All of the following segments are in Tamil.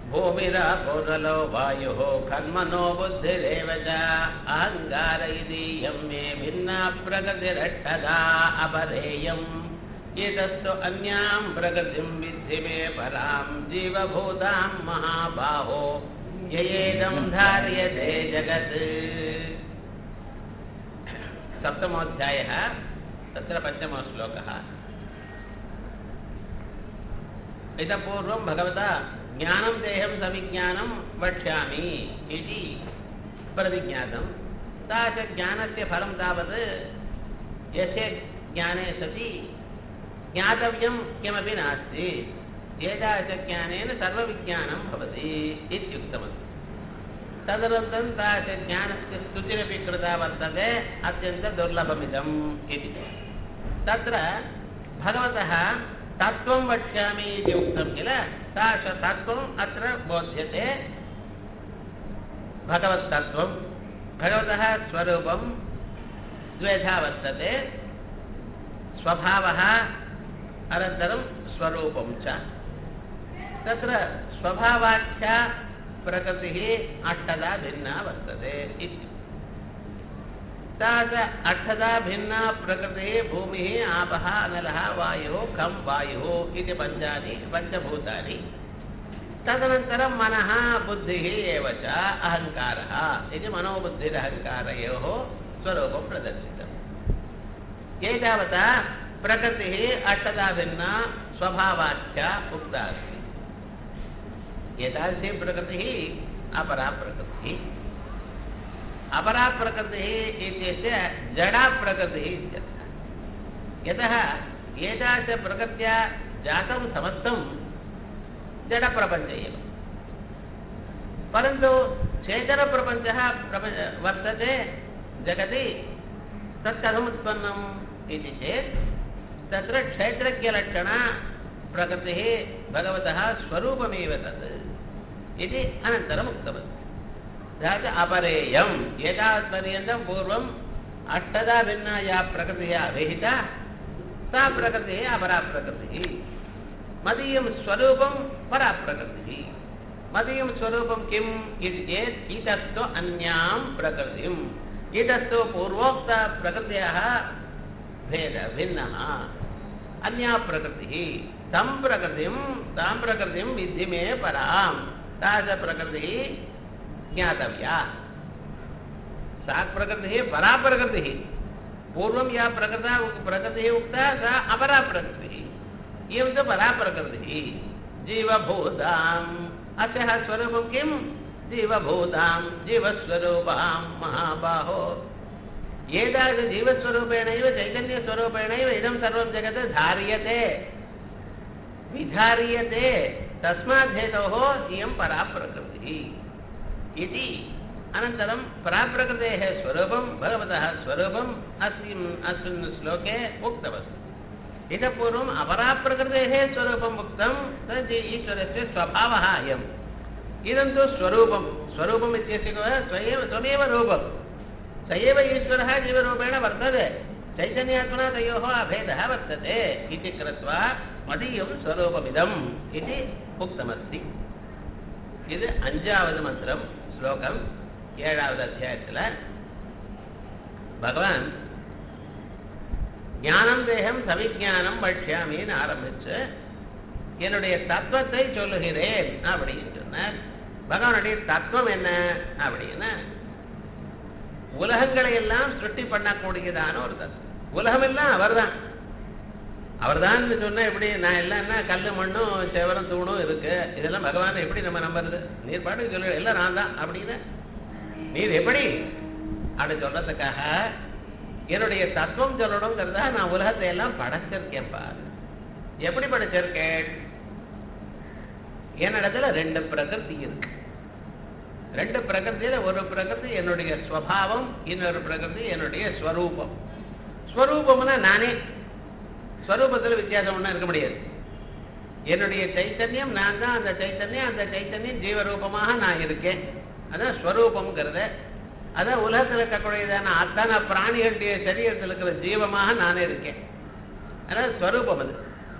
भूमिरापोदलो वायुः कर्मणो बुद्धिरेव च अहङ्कार इदीयं मे भिन्ना प्रकृतिरष्टदा अपरेयम् एतस्तु अन्यां प्रकृतिं विद्धि मे परां जीवभूतां महाबाहो ययेदं धार्यते जगत् सप्तमोऽध्यायः तत्र पञ्चमो श्लोकः इतः पूर्वं भगवता ज्ञानं देहं सविज्ञानं वक्ष्यामि इति प्रतिज्ञातं सा च ज्ञानस्य फलं तावत् यस्य ज्ञाने सति ज्ञातव्यं किमपि नास्ति एतादृशज्ञानेन सर्वविज्ञानं भवति इत्युक्तमस्ति तदनन्तरं तादृशज्ञानस्य स्तुतिरपि कृता वर्तते अत्यन्तदुर्लभमिदम् इति तत्र भगवतः तत्त्वं वक्ष्यामि इति उक्तं किल तादृशतत्त्वम् अत्र बोध्यते भगवत्तत्त्वं भगवतः स्वरूपं द्वेधा वर्तते स्वभावः अनन्तरं स्वरूपं च तत्र स्वभावाख्या प्रकृतिः अष्टदा भिन्ना वर्तते इति सा च अष्टदा भिन्ना प्रकृतिः भूमिः आपः अनलः वायुः खं वायुः इति पञ्चानि पञ्चभूतानि तदनन्तरं मनः बुद्धिः एव च अहङ्कारः इति मनोबुद्धिरहङ्कारयोः स्वरूपं प्रदर्शितम् एतावता प्रकृतिः अष्टदा भिन्ना स्वभावाख्या उक्ता अस्ति एतादृशी प्रकृतिः अपरा प्रकृतिः अपरा प्रकृतिः इत्यस्य जडा प्रकृतिः इत्यर्थः यतः एतादृशप्रकृत्या जातं समस्तं जडप्रपञ्च एव परन्तु चेतनप्रपञ्चः प्रपञ्च वर्तते जगति तत्कथमुत्पन्नम् इति चेत् तत्र क्षेत्रज्ञलक्षणा प्रकृतिः भगवतः स्वरूपमेव तत् इति अनन्तरम् उक्तमस्ति तथा च अपरेयम् एतावत्पर्यन्तं पूर्वम् अष्टदा भिन्ना या प्रकृतिः अभिहिता सा प्रकृतिः अपरा प्रकृतिः मदीयं स्वरूपं परा प्रकृतिः मदीयं स्वरूपं किम् इति चेत् इतस्तु अन्यां प्रकृतिम् इतस्तु पूर्वोक्तप्रकृत्याः भेद भिन्नः अन्या प्रकृतिः तं प्रकृतिं तां प्रकृतिं विद्धि मे परां तादृशप्रकृतिः ज्ञातव्या सा प्रकृतिः परा प्रकृतिः पूर्वं या प्रकृता प्रकृतिः उक्ता सा अपरा प्रकृतिः इयं तु परा प्रकृतिः जीवभूताम् अस्याः स्वरूपं किं जीवभूतां जीवस्वरूपां महाबाहो एतादृशजीवस्वरूपेणैव चैतन्यस्वरूपेणैव इदं सर्वं जगत् धार्यते विधार्यते तस्मात् हेतोः इयं परा प्रकृतिः इति अनन्तरं पराप्रकृतेः स्वरूपं भगवतः स्वरूपम् अस्मिन् अस्मिन् श्लोके उक्तमस्ति इतः पूर्वम् अपराप्रकृतेः स्वरूपम् उक्तं तद् ईश्वरस्य स्वभावः अयम् इदं तु स्वरूपं स्वरूपम् इत्यस्य स्वयं स्वमेव रूपं स एव ईश्वरः जीवरूपेण वर्तते चैतन्यात्मना तयोः अभेदः वर्तते इति कृत्वा मदीयं स्वरूपमिदम् इति उक्तमस्ति இது அஞ்சாவது மந்திரம் ஸ்லோகம் ஏழாவது அத்தியாயத்தில் பகவான் ஞானம் தேகம் சவிஜானம் பட்சியாமின்னு ஆரம்பிச்சு என்னுடைய தத்துவத்தை சொல்லுகிறேன் அப்படின்னு சொன்னார் பகவானுடைய தத்துவம் என்ன அப்படின்னா உலகங்களை எல்லாம் சுட்டி பண்ணக்கூடியதான ஒரு தத்துவம் உலகமெல்லாம் அவர்தான் அவர்தான் சொன்னா எப்படி நான் இல்லைன்னா கல் மண்ணும் செவரம் தூணும் இருக்கு இதெல்லாம் பகவான் எப்படி நம்ம நம்புறது நீர் பாட்டுக்கு சொல்ல எல்லாம் நான் தான் அப்படின்னு நீர் எப்படி அப்படி சொல்றதுக்காக என்னுடைய தத்துவம் சொல்லணுங்கிறதா நான் உலகத்தை எல்லாம் படைச்சிருக்கேன் பாரு எப்படி படைச்சிருக்கேன் என்னிடத்துல ரெண்டு பிரகிருதி இருக்கு ரெண்டு பிரகிருதியில ஒரு பிரகிருதி என்னுடைய ஸ்வபாவம் இன்னொரு பிரகிருதி என்னுடைய ஸ்வரூபம் ஸ்வரூபம்னா நானே ஸ்வரூபத்தில் வித்தியாசம் ஒன்றும் இருக்க முடியாது என்னுடைய சைத்தன்யம் நான் தான் அந்த சைத்தன்யம் அந்த சைத்தன்யம் ஜீவரூபமாக நான் இருக்கேன் அதான் ஸ்வரூபம்ங்கிறத அதான் உலகத்தில் இருக்கக்கூடியதான அத்தனை பிராணிகளுடைய சரீரத்தில் இருக்கிற ஜீவமாக நானே இருக்கேன் அதாவது ஸ்வரூபம் அது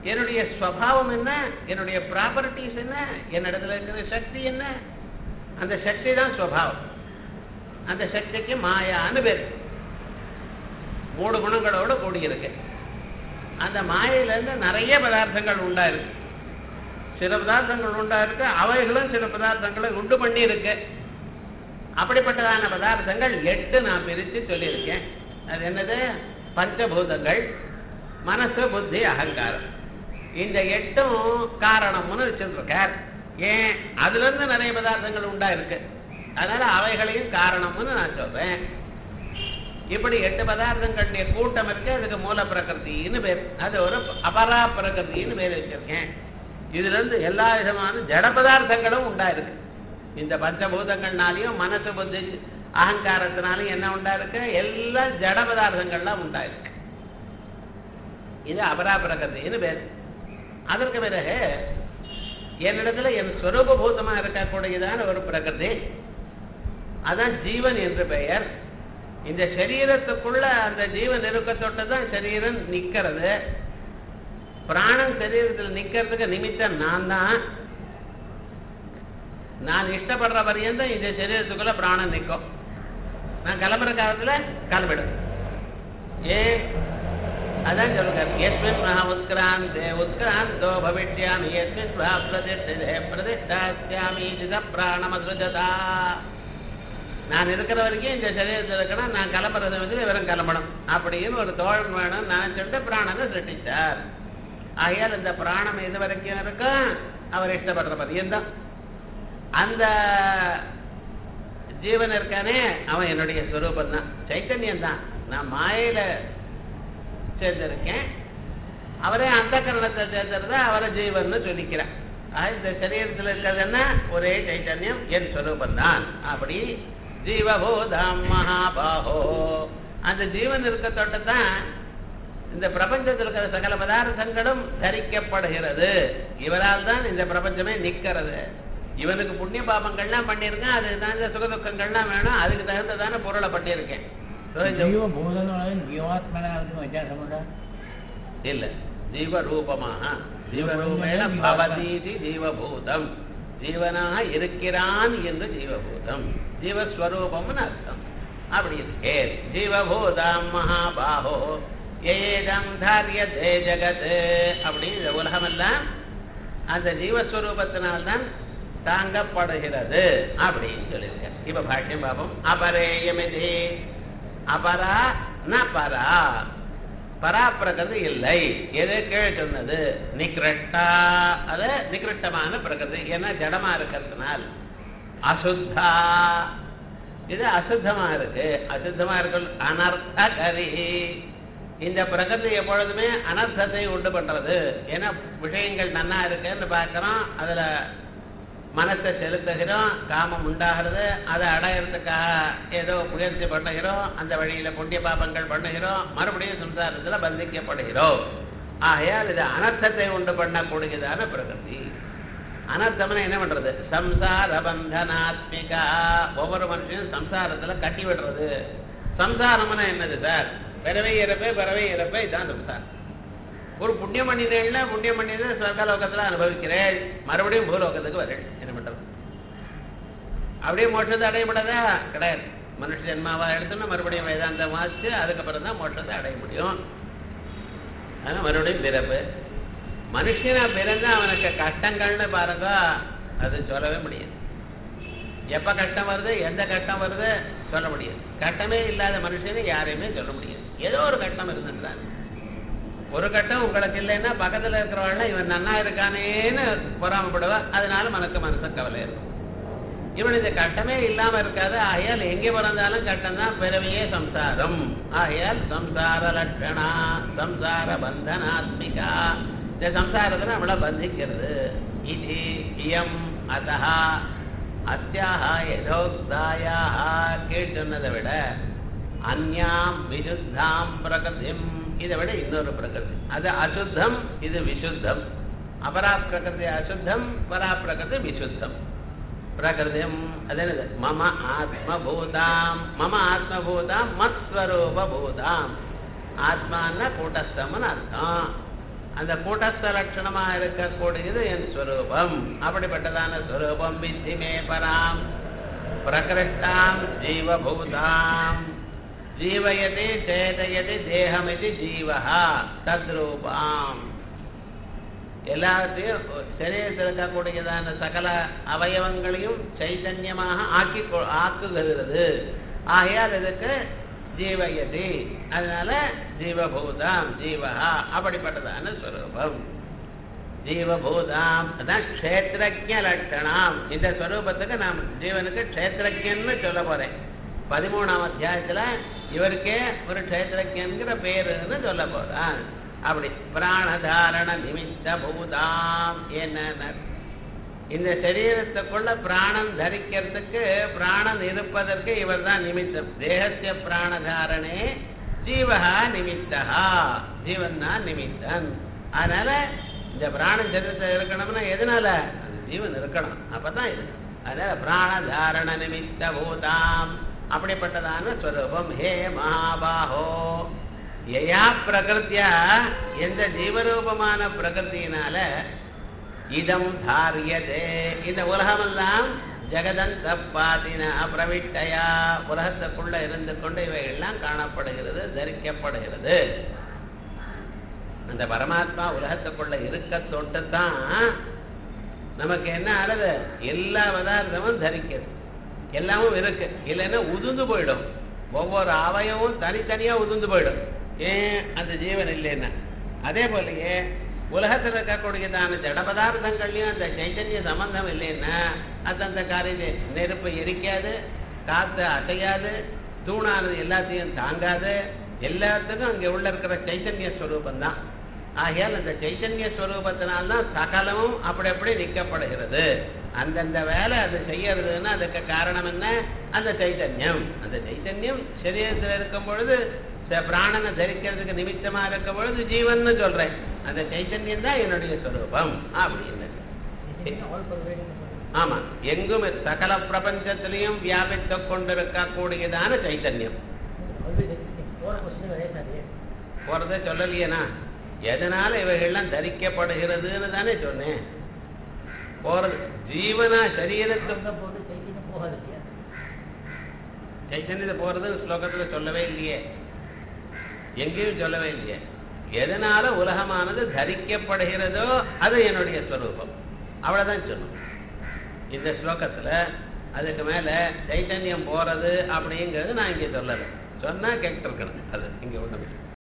என்னுடைய ஸ்வபாவம் என்ன என்னுடைய ப்ராப்பர்ட்டிஸ் என்ன என்னிடத்துல இருக்கிற சக்தி என்ன அந்த சக்தி தான் ஸ்வபாவம் அந்த சக்திக்கு மாயான்னு பேர் மூணு குணங்களோட கூடியிருக்கு அந்த மாயையிலேருந்து நிறைய பதார்த்தங்கள் உண்டா இருக்கு சில பதார்த்தங்கள் உண்டா இருக்கு அவைகளும் சில பதார்த்தங்களை உண்டு பண்ணி இருக்கு அப்படிப்பட்டதான பதார்த்தங்கள் எட்டு நான் பிரித்து சொல்லியிருக்கேன் அது என்னது பஞ்சபூதங்கள் மனசு புத்தி அகங்காரம் இந்த எட்டும் காரணம்னு வச்சுருக்கார் ஏன் அதுல இருந்து நிறைய பதார்த்தங்கள் உண்டா இருக்கு அதனால அவைகளையும் காரணம்னு நான் சொல்றேன் இப்படி எட்டு பதார்த்தங்களுடைய கூட்டம் இருக்கு அதுக்கு மூல பிரகிருத்தின்னு பேர் அது ஒரு அபரா பிரகிருத்தின்னு பேர் வச்சிருக்கேன் இதுல இருந்து எல்லா விதமான ஜட பதார்த்தங்களும் உண்டா இருக்கு இந்த பஞ்சபூதங்கள்னாலையும் மனசு புத்தி அகங்காரத்தினாலும் என்ன உண்டா இருக்கு எல்லாம் ஜட பதார்த்தங்கள்லாம் உண்டா இருக்கு இது அபரா பிரகிருத்தின்னு பேர் அதற்கு பிறகு என்னிடத்துல என் ஸ்வரூபூதமா இருக்கக்கூடியதான ஒரு பிரகிருதி அதான் ஜீவன் என்று பெயர் இந்த சரீரத்துக்குள்ள அந்த ஜீவன் இருக்க தொட்டு தான் சரீரம் நிக்கிறது பிராணன் சரீரத்தில் நிக்கிறதுக்கு நிமித்தம் நான் தான் நான் இஷ்டப்படுற பரியந்தம் இந்த சரீரத்துக்குள்ள பிராணன் நிற்கும் நான் கிளம்புற காலத்துல கிளம்பிடும் ஏன் அதான் சொல்லுங்க எஸ்மின் மகா உத்கிராந்தே உத்கிராந்தோ பவிஷ்யாமி எஸ்மின் மகா பிரதிஷ்டிதே பிரதிஷ்டாஸ்யாமி சித பிராணமதுஜதா நான் இருக்கிற வரைக்கும் இந்த சரீரத்தில் இருக்கணும் நான் கிளம்புறது வந்து இவரும் கிளம்பணும் அப்படின்னு ஒரு தோழன் வேணும் நான் சொல்லிட்டு பிராணனை சிருஷ்டிச்சார் ஆகையால் இந்த பிராணம் எது வரைக்கும் இருக்கும் அவர் இஷ்டப்படுற பரியந்தான் அந்த ஜீவன் இருக்கானே அவன் என்னுடைய ஸ்வரூபம் தான் சைத்தன்யம் தான் நான் மாயையில சேர்ந்திருக்கேன் அவரே அந்த கரணத்தை சேர்ந்திருந்தா அவரை ஜீவன் சொல்லிக்கிறேன் இந்த சரீரத்தில் இருக்கிறது என்ன ஒரே சைத்தன்யம் என் ஸ்வரூபம் தான் அப்படி ஜீவபூதம் மகாபாஹோ அந்த ஜீவன் இருக்க தொட்டு தான் இந்த பிரபஞ்சத்தில் இருக்கிற சகல பதார்த்தங்களும் தரிக்கப்படுகிறது இவரால் தான் இந்த பிரபஞ்சமே நிற்கிறது இவனுக்கு புண்ணிய பாபங்கள்லாம் பண்ணியிருக்கேன் அதுக்கு தகுந்த சுகதுக்கங்கள்லாம் வேணும் அதுக்கு தகுந்ததான பொருளை பண்ணியிருக்கேன் இல்ல ஜீவரூபமாக ஜீவரூபேண பவதீதி ஜீவபூதம் ஜீவனாக இருக்கிறான் என்று ஜீவபூதம் ஜீவஸ்வரூபம்னு அர்த்தம் அப்படி இருக்கே ஜீவபூதம் மகாபாஹோ ஏதம் தாரியதே ஜகத் அப்படி இந்த உலகமெல்லாம் அந்த ஜீவஸ்வரூபத்தினால்தான் தாங்கப்படுகிறது அப்படின்னு சொல்லியிருக்கேன் இப்ப பாஷ்யம் பாபம் அபரேயமிதி அபரா ந பரா பராப்பிரகதி இல்லை எது கீழ் சொன்னது நிகிரட்டா அது நிகிருட்டமான பிரகதி ஏன்னா ஜடமா இருக்கிறதுனால் அசுத்தா இது அசுத்தமா இருக்கு அசுத்தமா இருக்கு அனர்த்தகரி இந்த பிரகதி எப்பொழுதுமே அனர்த்தத்தை உண்டு பண்றது ஏன்னா விஷயங்கள் நன்னா இருக்குன்னு பார்க்கிறோம் அதுல மனசை செலுத்துகிறோம் காமம் உண்டாகிறது அதை அடையிறதுக்காக ஏதோ முயற்சி பண்ணுகிறோம் அந்த வழியில புண்ணிய பாபங்கள் பண்ணுகிறோம் மறுபடியும் சம்சாரத்துல பந்திக்கப்படுகிறோம் ஆகையால் இது அனர்த்தத்தை உண்டு பண்ணக்கூடியதான பிரகிருதி அனர்த்தம்னா என்ன பண்றது சம்சார பந்தனாத்மிகா ஒவ்வொரு மனுஷனும் சம்சாரத்துல கட்டி விடுறது சம்சாரம்னா என்னது சார் பிறவை இறப்பே பிறவை இறப்பே இதான் சம்சாரம் ஒரு புண்ணியம் பண்ணினேன்னா புண்ணியம் பண்ணினது சொர்க்கலோகத்துல அனுபவிக்கிறேன் மறுபடியும் பூலோகத்துக்கு வரேன் என்ன பண்றது அப்படியே மோட்சத்தை அடையப்படாதா கிடையாது மனுஷ ஜென்மாவா எடுத்தோம்னா மறுபடியும் வேதாந்தம் வாசிச்சு அதுக்கப்புறம் தான் மோட்சத்தை அடைய முடியும் அதனால மறுபடியும் பிறப்பு மனுஷனா பிறந்தா அவனுக்கு கஷ்டங்கள்னு பாருங்க அது சொல்லவே முடியாது எப்ப கஷ்டம் வருது எந்த கஷ்டம் வருது சொல்ல முடியாது கஷ்டமே இல்லாத மனுஷனை யாரையுமே சொல்ல முடியாது ஏதோ ஒரு கஷ்டம் இருந்துதான் ஒரு கட்டம் உங்களுக்கு இல்லைன்னா பக்கத்துல இருக்கிறவங்க இவன் நன்னா இருக்கானேன்னு பொறாமப்படுவா அதனால மனக்கு மனசு கவலை இருக்கும் இவன் இந்த கட்டமே இல்லாம இருக்காது ஆகையால் எங்கே பிறந்தாலும் கட்டம் தான் பிறவியே சம்சாரம் ஆகையால் சம்சார லட்சணா சம்சார பந்தனாத்மிகா இந்த சம்சாரத்தை நம்மளை பந்திக்கிறது இது இயம் அதா அத்தியாக யதோக்தாயாக கீழ் சொன்னதை விட அந்யாம் விசுத்தாம் பிரகதிம் இதை விட இன்னொரு பிரகிருதி அது அசுத்தம் இது விசுத்தம் அபரா பிரகிருதி அசுத்தம் பரா பிரகிருதி விசுத்தம் பிரகிருதிம் அது என்னது மம ஆத்மபூதாம் மம ஆத்மபூதாம் மத்ஸ்வரூப பூதாம் ஆத்மான்னா கூட்டஸ்தம்னு அர்த்தம் அந்த கூட்டஸ்த லட்சணமா இருக்கக்கூடியது என் ஸ்வரூபம் அப்படிப்பட்டதான ஸ்வரூபம் வித்திமே பராம் பிரகிருஷ்டாம் ஜீவபூதாம் ஜீவயதி சேதயதி தேகமிதி ஜீவஹா தத்ரூபாம் எல்லாத்தையும் சரீரத்தில் இருக்கக்கூடியதான சகல அவயவங்களையும் சைதன்யமாக ஆக்கி கொ- ஆக்குகிறது ஆகையால் இதுக்கு ஜீவயதி அதனால ஜீவபூதாம் ஜீவஹா அப்படிப்பட்டதான ஸ்வரூபம் ஜீவபூதாம் அதான் க்ஷேத்திரஜ லட்சணம் இந்த ஸ்வரூபத்துக்கு நாம் ஜீவனுக்கு க்ஷேத்திரஜன்னு சொல்ல போறேன் பதிமூணாம் அத்தியாயத்துல இவருக்கே ஒரு க்ஷேத்திரஜன்கிற பேருன்னு சொல்ல போறான் அப்படி பிராணதாரண நிமித்த பூதாம் என்ன இந்த சரீரத்துக்குள்ள பிராணம் தரிக்கிறதுக்கு பிராணம் இருப்பதற்கு இவர் தான் நிமித்தம் தேகத்திய பிராணதாரணே ஜீவகா நிமித்தா ஜீவன் தான் நிமித்தன் அதனால இந்த பிராணம் சரீரத்தில் இருக்கணும்னா எதனால அந்த ஜீவன் இருக்கணும் அப்பதான் இது அதனால பிராணதாரண நிமித்த பூதாம் அப்படிப்பட்டதான ஸ்வரூபம் ஹே மகாபாஹோ யயா பிரகிருத்தியா எந்த ஜீவரூபமான பிரகிருத்தியினால இதம் தாரியதே இந்த உலகமெல்லாம் ஜெகதந்த பாதின பிரவிட்டயா உலகத்துக்குள்ள இருந்து கொண்டு இவைகள்லாம் காணப்படுகிறது தரிக்கப்படுகிறது அந்த பரமாத்மா உலகத்துக்குள்ள இருக்க தொட்டு தான் நமக்கு என்ன ஆகுது எல்லா பதார்த்தமும் தரிக்கிறது எல்லாமும் இருக்கு இல்லைன்னா உதிர்ந்து போயிடும் ஒவ்வொரு அவயவும் தனித்தனியா உதிர்ந்து போயிடும் ஏன் அந்த ஜீவன் இல்லைன்னா அதே போலயே உலகத்தில் இருக்கக்கூடியதான ஜட பதார்த்தங்கள்லயும் அந்த சைத்தன்ய சம்பந்தம் இல்லைன்னா அது அந்த காரியத்தை நெருப்பு எரிக்காது காத்து அசையாது தூணானது எல்லாத்தையும் தாங்காது எல்லாத்துக்கும் அங்கே உள்ள இருக்கிற சைத்தன்ய ஸ்வரூபம் தான் ஆகையால் அந்த சைத்தன்ய ஸ்வரூபத்தினால்தான் சகலமும் அப்படி அப்படி நிற்கப்படுகிறது அந்தந்த வேலை அது செய்யறதுன்னா அதுக்கு காரணம் என்ன அந்த சைத்தன்யம் அந்த சைத்தன்யம் சரீரத்தில் இருக்கும் பொழுது இந்த பிராணனை தரிக்கிறதுக்கு நிமித்தமா இருக்கும் பொழுது ஜீவன்னு சொல்றேன் அந்த சைத்தன்யம் தான் என்னுடைய ஸ்வரூபம் அப்படின்னு ஆல் பர்வேடிங் ஆமா எங்கும் சகல பிரபஞ்சத்திலையும் வியாபித்து கொண்டிருக்கக்கூடியதான சைத்தன்யம் ஆல்வேஸ் எக்ஸிஸ்டிங் போற கொஸ்டின் அதே சார் போறதை சொல்லலையேனா எதனால இவைகள்லாம் தரிக்கப்படுகிறதுன்னு தானே சொன்னேன் போறது ஜீவனா சரீரத்துக்கு போட்டு சைத்தன்யம் போகாது இல்லையா சைத்தன்யத்தை போறது ஸ்லோகத்துல சொல்லவே இல்லையே எங்கேயும் சொல்லவே இல்லையே எதனால உலகமானது தரிக்கப்படுகிறதோ அது என்னுடைய ஸ்வரூபம் அவ்வளவுதான் சொன்னோம் இந்த ஸ்லோகத்துல அதுக்கு மேல சைத்தன்யம் போறது அப்படிங்கிறது நான் இங்க சொல்லலை சொன்னா கேட்டு இருக்கணும் அது இங்க ஒண்ணு